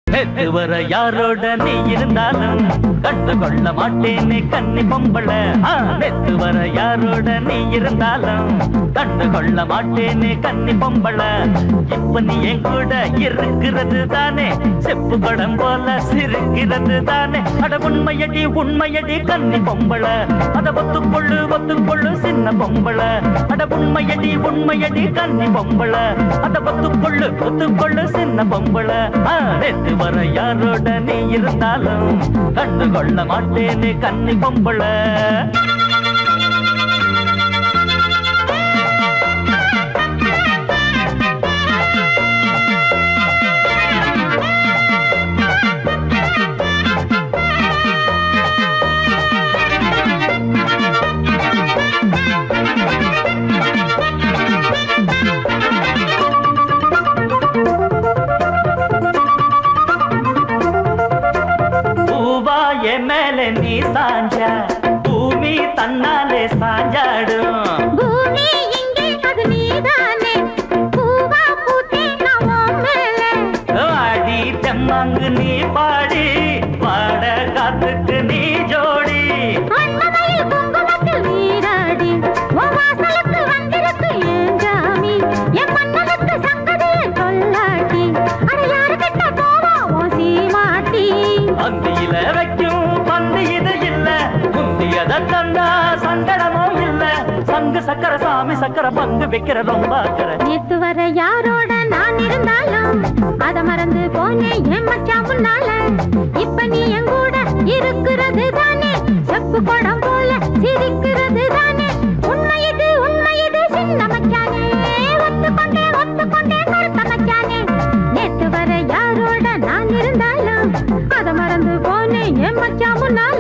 நேத்து வர யாரோட நீ இருந்தாலும் கண்டு கொள்ள மாட்டேனே கன்னி பொம்பள ஆ, நேத்து வர யாரோட நீ இருந்தாலும் கண்டு கொள்ள மாட்டேனே கன்னி பொம்பள இப்ப நீ என் கூட இருக்கிறது தானே செப்பு படம் போல சிரிக்கிறது தானே அட உண்மையடி உண்மையடி கன்னி பொம்பள அத ஒத்துக்கொள்ளு ஒத்துக்கொள்ளு சின்ன பொம்பள அட உண்மையடி உண்மையடி கன்னி பொம்பள அத ஒத்துக்கொள்ளு ஒத்துக்கொள்ளு சின்ன பொம்பள ஆ, நேத்து வர யாரோட நீ இருந்தாலும் கண்டு கொள்ள மாட்டேனே கன்னி பொம்பள பூவா என் மேல நீ சாஞ்சா பூமி தன்னாலே சாஞ்சாடும் பூமி இங்கே அது நீதானே பூவா பூத்தேன் நான் உன் மேலே ஆடி தெம்மாங்கு நீ பாடி பாட காத்துக்கு நீ ஜோடி அண்ணமையில் குங்குமத்தில் நீராடி உன் வாசலுக்கு வந்திருக்கு ஏன் ஜாமி என் மன்னனுக்கு சங்கதியை கொல்லாட்டி அட யாரு கிட்ட போவா உன் சீமாட்டி அந்தியில வைக்கும் பந்து இது இல்ல முந்தியத தந்தா சங்கடமோ இல்ல சங்கு சக்கர சாமி சக்கர பங்கு வைக்கிற ரொம்ப அக்கறை நேத்து வர யாரோட நான் இருந்தாலும் அத மறந்து போனேன் என் மச்சான் முன்னால இப்ப நீ என் கூட இருக்கிறது தானே செப்பு குடம் போல சிரிக்கிறது தானே உண்மையது உண்மையது சின்ன மச்சானே ஒத்துக்கொண்டே ஒத்துக்கொண்டே கருத்த மச்சானே நேத்து வர யாரோட நான் இருந்தாலும் அத மறந்து போனேன் என் மச்சான் முன்னால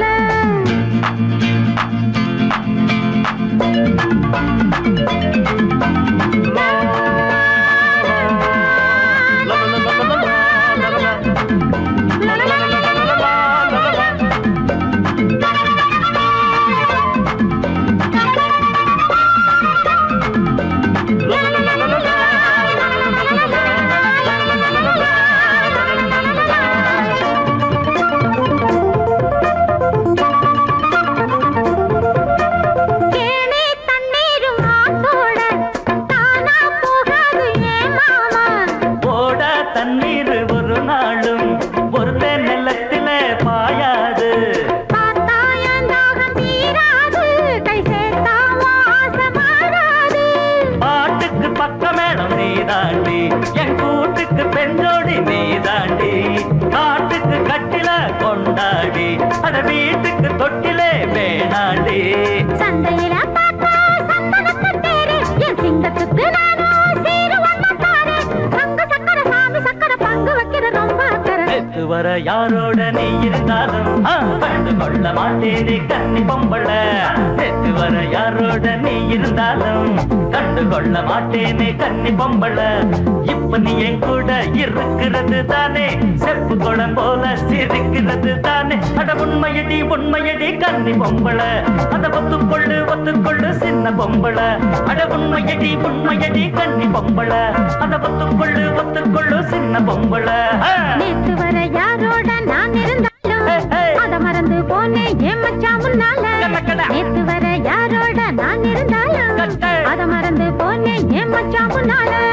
கேணி தண்ணீரும் ஆத்தோட தானா போகாது ஏன் மாமா ஓட தண்ணீர் ஒரு நாளும் ஒரு நிலத்தில பாயாது பார்த்தா என் தாகம் தீராது கை சேர்த்தா வாச மாறாது பாட்டுக்கு பக்க மேடம் நீ தாண்டி என் கூட்டுக்கு பெஞ்சோடி நீ தாண்டி காட்டுக்கு கட்டில கொண்டாடி அட வீட்டுக்கு தொட்டிலே வேணாண்டி சந்தையில பார்த்தா சந்தனத்து தேரு என் சிங்கத்துக்கு நானும் சீரு ஒண்ணு தாரு சங்க சக்கர சாமி சக்கர பங்கு வைக்கிற ரொம்ப அக்கறை நேத்து வர யாரோட நீ இருந்தாலும் ஆ, கண்டு கொள்ள மாட்டேனே கன்னி பொம்பள நேத்து வர யாரோட நீ இருந்தாலும் கண்டு கொள்ள மாட்டேனே கன்னி பொம்பள இப்ப நீ என் கூட இருக்கிறது தானே செப்பு குளம் போல சிரிக்கிறது தானே அட உண்மையடி உண்மையடி கன்னி பொம்பள அத ஒத்துக்கொள்ளு ஒத்துக்கொள்ளு சின்ன பொம்பள அட உண்மையடி உண்மையடி கன்னி பொம்பள அத ஒத்துக்கொள்ளு ஒத்துக்கொள்ளு சின்ன பொம்பள ஆ. நேத்து வர யாரோட நான் இருந்தாலும் ஹே, ஹே. அத மறந்து போனேன் என் மச்சான் முன்னால கணக்கடா. நேத்து வர யாரோட நான் இருந்தாலும் கட்டு. அத மறந்து போனேன் என் மச்சான் முன்னால